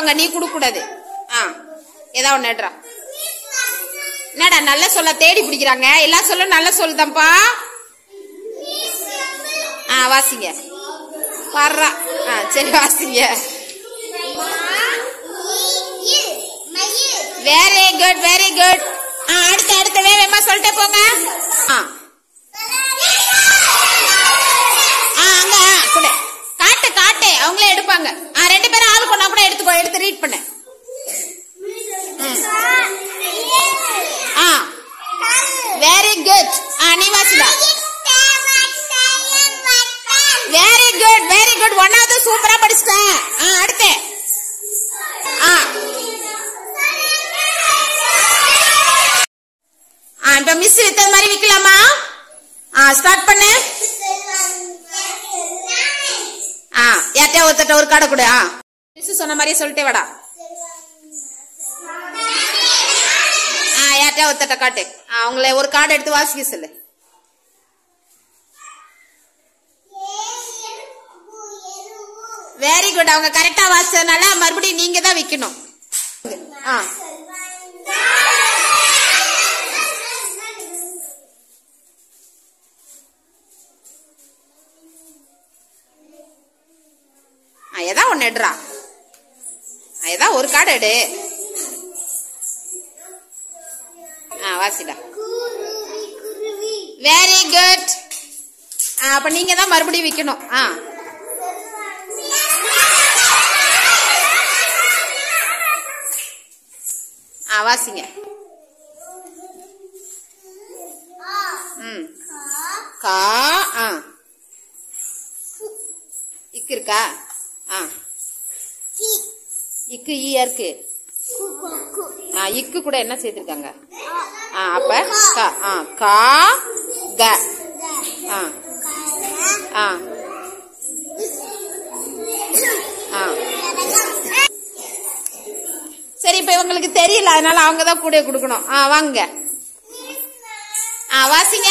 எடுப்பாங்க நீ கொடுக்க கூடாது ஆ ஏதா ஒண்ணு எடுறா என்னடா நல்ல சொல்ல தேடி பிடிக்கிறாங்க எல்லா சொல்லும் நல்ல சொல்லுதான்ப்பா ஆ வாசிங்க வர்றா ஆ சரி வாசிங்க வெரி குட் வெரி குட் ஆ அடுத்து அடுத்து வேகமா சொல்லிட்டே போங்க ஆ ஆ அங்க ஆ, கொடு காட்டு காட்டு அவங்களே எடுப்பாங்க ஆ ரெண்டு பேரும் ஆள் கொண்டா கூட எடுத்துக்கோ எடுத்து ரீட் பண்ணு ஆ வெரி குட் ஆ நீ வாசிடா வெரி குட் வெரி குட் ஒன்னாவது சூப்பரா படிச்சிட்டேன் ஆ அடுத்து ஆ ஆ இப்ப மிஸ் வித்தது மாதிரி விக்கலாமா ஆ ஸ்டார்ட் பண்ணு ஆ யார்கிட்டயா ஒருத்தட்ட ஒரு கடை கொடு ஆ மிஸ் சொன்ன மாதிரியே சொல்லிட்டே வாடா ஆ யார்கிட்டயா ஒருத்தட்ட காட்டு ஆ அவங்கள ஒரு கார்டு எடுத்து வாசிக்க சொல்லு வெரி குட் அவங்க கரெக்டா வாசிச்சதுனால மறுபடியும் நீங்க தான் விக்கணும் ஆ ஆ, ஏதா ஒன்னு எடுறா ஆ, ஏதா ஒரு கார்டு எடு ஆ வாசிடா வெரி குட் அப்ப நீங்க தான் மறுபடியும் விக்கணும் ஆ ஆ வாசிங்க ம் கா ஆ இக்கு இருக்கா ஆ இக்கு ஈயா இருக்கு ஆ இக்கு கூட என்ன சேர்த்திருக்காங்க ஆ அப்ப கா ஆ கா க ஆ ஆ ஆ சரி இப்ப இவங்களுக்கு தெரியல அதனால அவங்க தான் கூட கொடுக்கணும் ஆ வாங்க ஆ வாசிங்க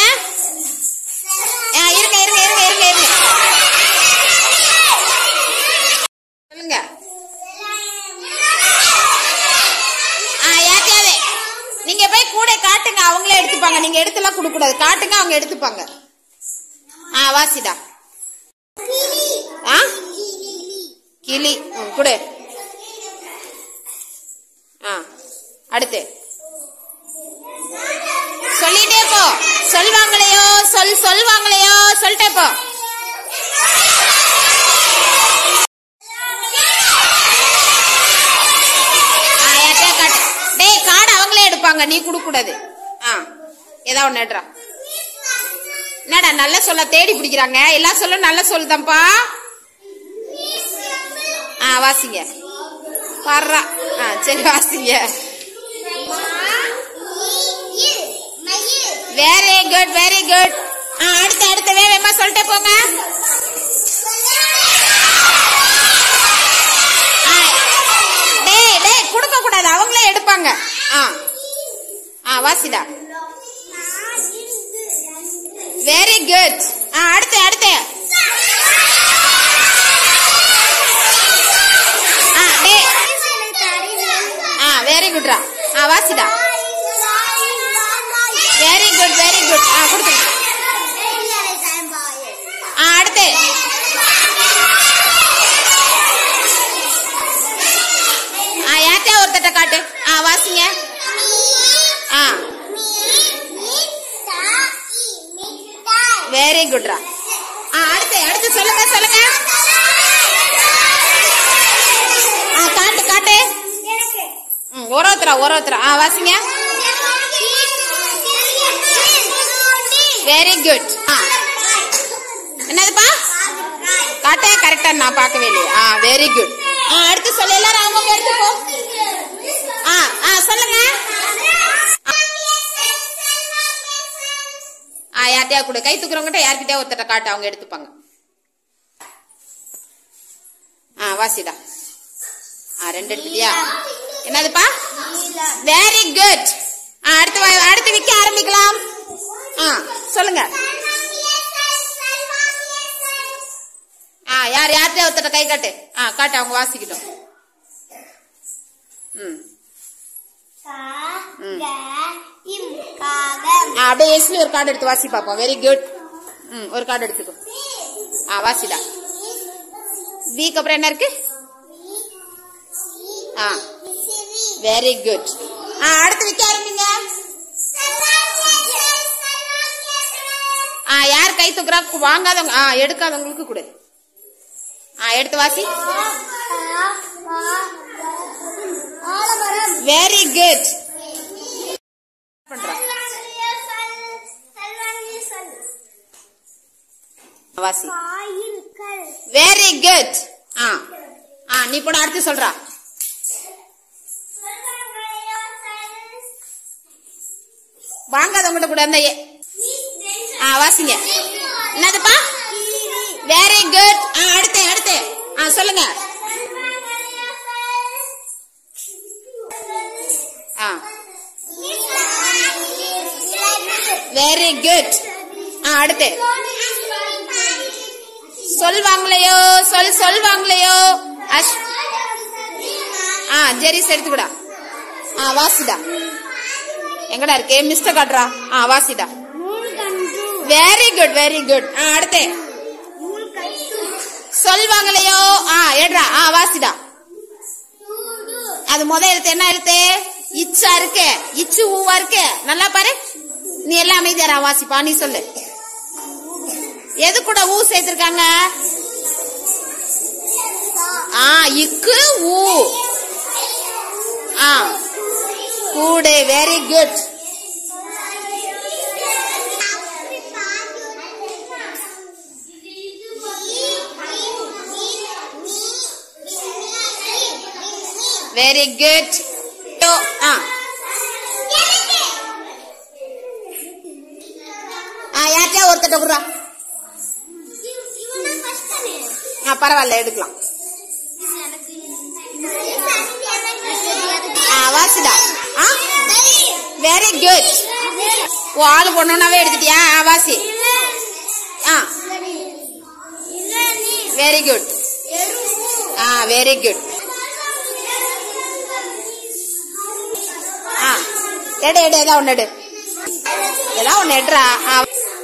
ஆ இருங்க இருங்க இருங்க இருங்க இருங்க சொல்லுங்க ஆ யார்ட்டையாவது நீங்க போய் கூட காட்டுங்க அவங்களே எடுத்துப்பாங்க நீங்க எடுத்துலாம் கொடுக்க கூடாது காட்டுங்க அவங்க எடுத்துப்பாங்க ஆ வாசிடா ஆ கிளி ம், கொடு ஆ அடுத்து சொல்லிட்டே போ சொல்வாங்களையோ சொல் சொல்வாங்களையோ சொல்லிட்டே போ ஆ, யார்கிட்டயா காட்டு. டேய் கார்டு அவங்களே எடுப்பாங்க நீ கொடுக்க கூடாது ஆ ஏதா ஒண்ணு எடுறா என்னடா நல்ல சொல்ல தேடி பிடிக்கிறாங்க எல்லா சொல்லும் நல்ல சொல்லுதான்ப்பா ஆ வாசிங்க வர்றா ஆ சரி வாசிங்க வெரி குட் வெரி குட் ஆ அடுத்து அடுத்து வேகமா சொல்லிட்டே போங்க ஆ, டேய் டேய் கொடுக்க கூடாது அவங்களே எடுப்பாங்க ஆ ஆ வாசிடா வெரி குட் ஆ அடுத்து அடுத்து ஆ டேய் ஆ வெரி குட்ரா ஆ வாசிடா வெரி குட் வெரி குட் ஆ கொடுத்து ஆ அடுத்து ஆ யார்கிட்டயா ஒருத்தட்ட காட்டு ஆ வாசிங்க ஆ வெரி குட்ரா ஆ அடுத்து அடுத்து சொல்லுங்க சொல்லுங்க ஆ காட்டு காட்டு ம் ஒரு ஒருத்தரா ஒரு ஒருத்தரா ஆ வாசிங்க வெரி குட் ஆ என்னதுப்பா காட்டே கரெக்டா நான் பார்க்கவே இல்லையே ஆ வெரி குட் ஆ அடுத்து சொல்லு எல்லாரும் அவங்க எடுத்துக்கோ ஆ ஆ சொல்லுங்க ஆ யார்கிட்டயா கொடு கை தூக்குறவங்ககிட்ட யார்கிட்டயா ஒருத்தட்ட காட்டு அவங்க எடுத்துப்பாங்க ஆ வாசிடா ஆ ரெண்டு எடுத்துட்டியா என்னதுப்பா வெரி குட் ஆ அடுத்து வா- அடுத்து விற்க ஆரம்பிக்கலாம் ஆ சொல்லுங்க ஆ யார் யார்கிட்டயா ஒருத்தட்ட கை காட்டு ஆ காட்டு அவங்க வாசிக்கிட்டோம் ம் கா ம். க இம் காகம் ஆ, அப்படியே எஸ்ல ஒரு கார்டு எடுத்து வாசி பார்ப்போம் வெரி குட் ம் ஒரு கார்டு எடுத்துக்கோ ஆ வாசிடா வீக்கு அப்புறம் என்ன இருக்கு ஆ விசிறி வெரி குட் ஆ அடுத்து விற்க ஆரம்பிங்க ஆ யார் கை தூக்குறா வாங்காதவங்க ஆ எடுக்காதவங்களுக்கு கொடு ஆ எடுத்து வாசி ஆலமரம் வெரி குட் பண்றா வாசி காயில்கள் வெரி குட் ஆ ஆ நீ கூட அடுத்து சொல்றா வாங்காதவங்கிட்ட கூட அந்த ஏ- ஆ வாசிங்க என்னதுப்பா வெரி குட் ஆ அடுத்து அடுத்து ஆ சொல்லுங்க ஆ வெரி குட் ஆ அடுத்து சொல்வாங்களையோ சொல் சொல்வாங்களையோ அஷ் ஆ ஜெரிஸ் எடுத்துக்கூடா ஆ வாசிடா எங்கடா இருக்கு மிஸ்டர் காட்டுறா ஆ வாசிடா நூல்கண்டு வெரி குட் வெரி குட் ஆ அடுத்து நூல்கட்டு சொல்வாங்களையோ ஆ எடுறா ஆ வாசிடா சூடு அது முத எழுத்து என்ன எழுத்து இச்சா இருக்கு இச்சு ஊவா இருக்கு நல்லா பாரு நீ எல்லாம் அமைதியாரா வாசிப்பா நீ சொல்லு எது கூட ஊ சேர்த்திருக்காங்க ஆ இக்கு ஊ ஆ கூடு வெரி குட் வெரி குட் ஆ ஆ யார்கிட்டயா ஒருத்தட்ட குடுறா ஆ பரவாயில்ல எடுக்கலாம் ஆ வாசிடா ஆ வெரி குட் ஓ ஆளு பொண்ணுனாவே எடுத்துட்டியா ஆ வாசி ஆ வெரி குட் ஆ வெரி குட் ஆ எடு எடு ஏதா ஒன்று எடு ஏதா ஒன்று எடுறா ஆ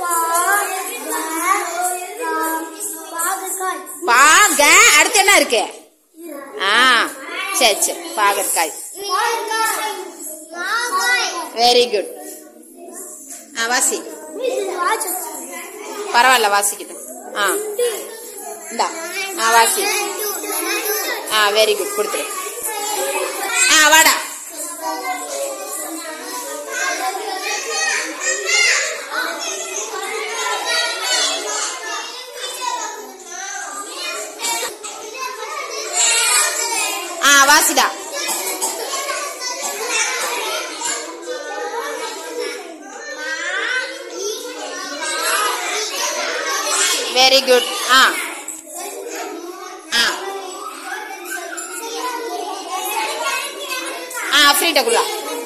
பாக அடுத்து என்ன இருக்கு ஆ சரி சரி பாகற்காய் வெரி குட் ஆ வாசி பரவாயில்ல வாசிக்கிட்டோம் ஆ இந்தா ஆ வாசி ஆ வெரி குட் கொடுத்துரு ஆ வாடா ஆ வாசிடா வெரி குட் ஆ ஆ ஆ ஃப்ரீட்ட குள்ளா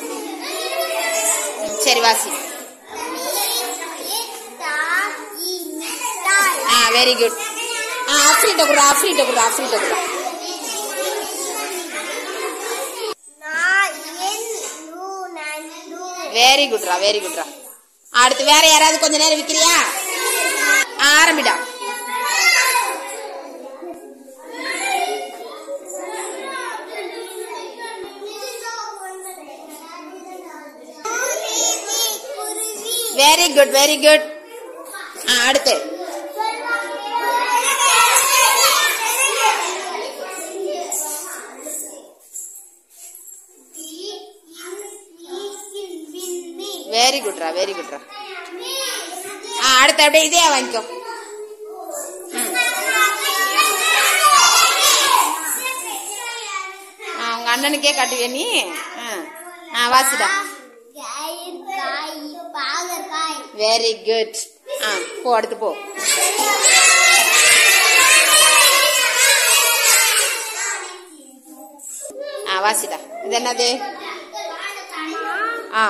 சரி வாசி ஆ வெரி குட் ஆ அஃப்ரீட்ட குடுறா அஃப்ரீட்ட குடுறா அஃப்ரீட்ட குடுறா வெரி குட்ரா வெரி குட்ரா அடுத்து வேற யாராவது கொஞ்ச நேரம் விக்கிறியா ஆ, ஆரம்பிடா வெரி குட் வெரி குட் ஆ அடுத்து வெரி குட்ரா வெரி குட்ரா ஆ அடுத்து அப்படியே இதே வாங்கிக்கோ ஆ, உங்க அண்ணனுக்கே காட்டுவியா நீ ஆ. ஆ வாசிடா பாகற்காய் வெரி குட் ஆ போ அடுத்து போ ஆ வாசிடா இது என்னது ஆ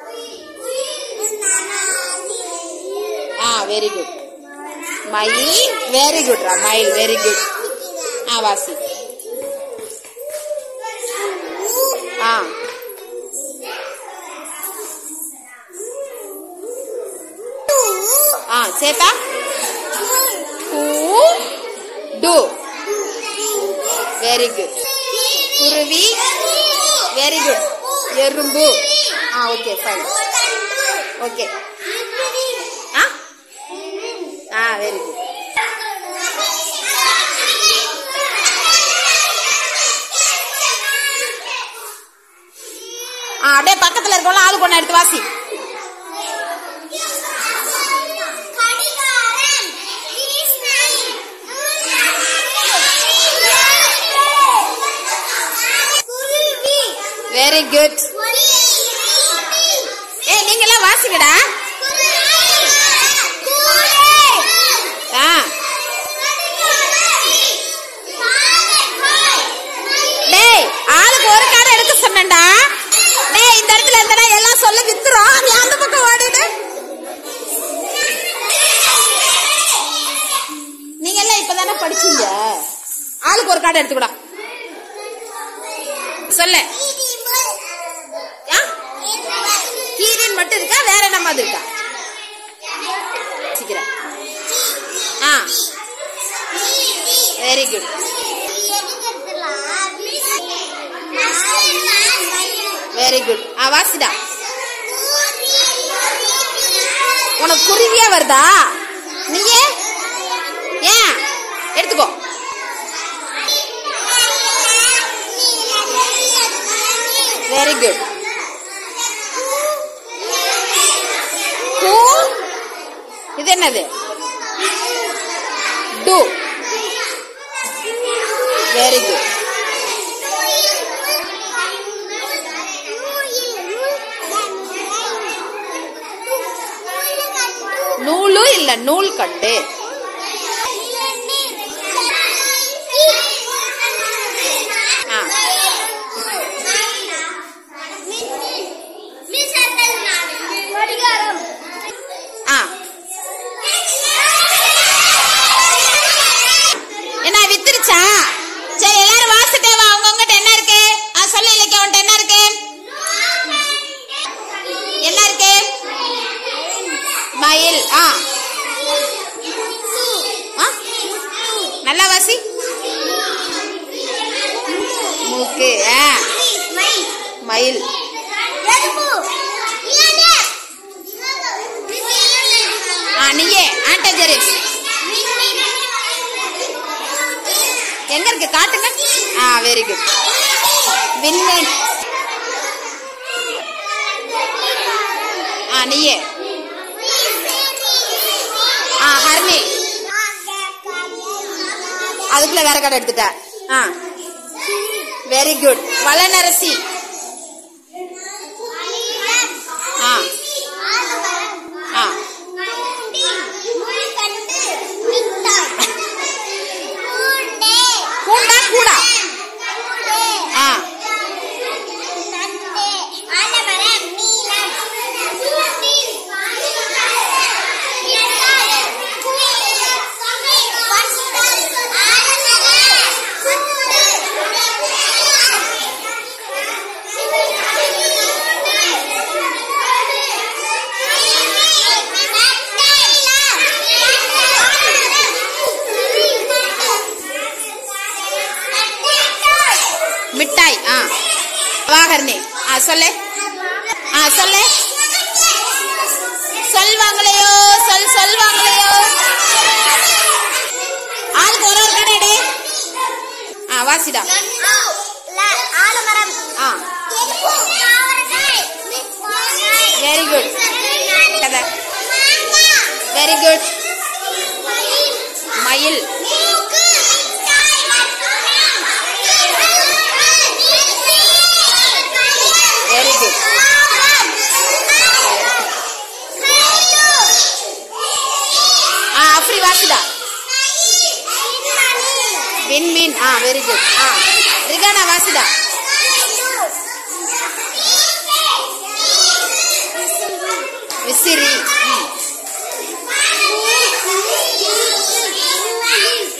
ஆ வெரி குட் மயில் வெரி குட் ரா மயில் வெரி குட் ஆ வாசி ஊ ஆ ஆ சேத்தா ஹூ டு வெரி குட் குருவி வெரி குட் எறும்பு ஆ ஓகே ஃபைன் ஓகே ஆ ஆ வெரி குட் ஆ அப்படியே பக்கத்துல இருக்கவங்க ஆளுக்கு ஒண்ணு எடுத்து வாசி கடிகாரம் கிருஷ்ணன் குருவி வெரி குட் ஒளி ஏ நீங்க எல்லாம் வாசிங்கடா ஆ டேய் ஆளுக்கு ஒரு கார்டு எடுக்க சொன்னேன்டா டேய் இந்த இடத்துல இருந்தடா எல்லாம் சொல்ல வித்துரும் நீ அந்த பக்கம் ஓடிடு நீங்க எல்லாம் இப்பதானே படிச்சீங்க ஆளுக்கு ஒரு கார்டு எடுத்துக்கூடா சொல்லு ஆ? கீரின் மட்டும் இருக்கா வேற என்ன மாதிரி இருக்கா சீக்கிரம் ஆ வெரி குட் வெரி குட் ஆ வாசிடா உனக்கு குருவியா வருதா நீயே ஏன் எடுத்துக்கோ வெரி குட் ஹூ இது என்னது டு வெரி குட் நூலு இல்ல நூல் கண்டு ஆ. கடிகாரம் ஆ என்ன வித்துருச்சா சரி எல்லாரும் வாசிட்டே வா அவங்ககிட்ட என்ன இருக்கு ஆ சொல்ல இலக்கிய உன்ட்ட என்ன இருக்கு என்ன இருக்கு மயில் ஆ ஆ? நல்லா வாசி மூக்கு ஆ மயில் ஆ நீயே ஆண்டஜரிஸ் எங்க இருக்கு காட்டுங்க ஆ வெரி குட் விண்மீன் ஆ நீயே ஆ ஹர்னி அதுக்குள்ள வேற கடை எடுத்துட்ட ஆ வெரி குட் வளநரசி ஆ ஆ கூண்டா கூடா ஆ மிட்டாய் ஆ வாகர்னி ஆ சொல்லு ஆ சொல்லு சொல்வாங்களையோ சொல் சொல்வாங்களையோ ஆளுக்கு ஒரு ஒரு கடை எடு. ஆ வாசிடா ஆலமரம் ஆ வெரி குட் கதை வெரி குட் மயில் வெரி குட் ஆ அப்படி வாசிடா விண்மீன் ஆ வெரி குட் ஆ ரிகானா வாசிடா விசிறி ம்.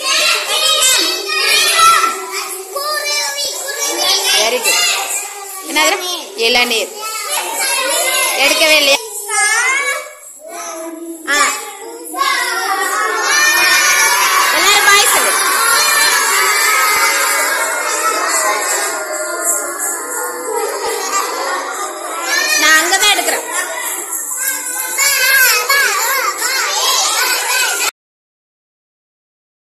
வெரி குட் என்னது இளநீர் எடுக்கவே இல்லையா